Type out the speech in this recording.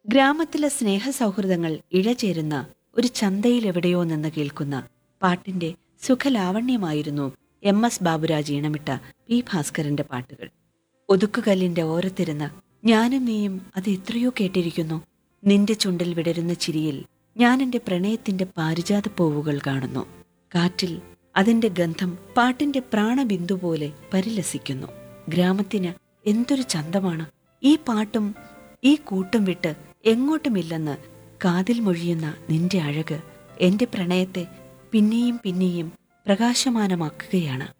ഗ്രാമത്തിലെ സ്നേഹസൗഹൃദങ്ങൾ ഇഴചേരുന്ന ഒരു ചന്തയിൽ എവിടെയോ നിന്ന് കേൾക്കുന്ന പാട്ടിന്റെ സുഖലാവണ്യമായിരുന്നു എം എസ് ബാബുരാജ് ഈണമിട്ട പി ഭാസ്കരന്റെ പാട്ടുകൾ ഒതുക്കുകല്ലിന്റെ ഓരത്തിരുന്ന് ഞാനും നീയും അത് എത്രയോ കേട്ടിരിക്കുന്നു നിന്റെ ചുണ്ടിൽ വിടരുന്ന ചിരിയിൽ ഞാൻ എന്റെ പ്രണയത്തിന്റെ പാരിജാത പൂവുകൾ കാണുന്നു കാറ്റിൽ അതിന്റെ ഗന്ധം പാട്ടിന്റെ പ്രാണബിന്ദു പോലെ പരിലസിക്കുന്നു ഗ്രാമത്തിന് എന്തൊരു ചന്തമാണ് ഈ പാട്ടും ഈ കൂട്ടും വിട്ട് എങ്ങോട്ടുമില്ലെന്ന് കാതിൽ മൊഴിയുന്ന നിന്റെ അഴക് എന്റെ പ്രണയത്തെ പിന്നെയും പിന്നെയും പ്രകാശമാനമാക്കുകയാണ്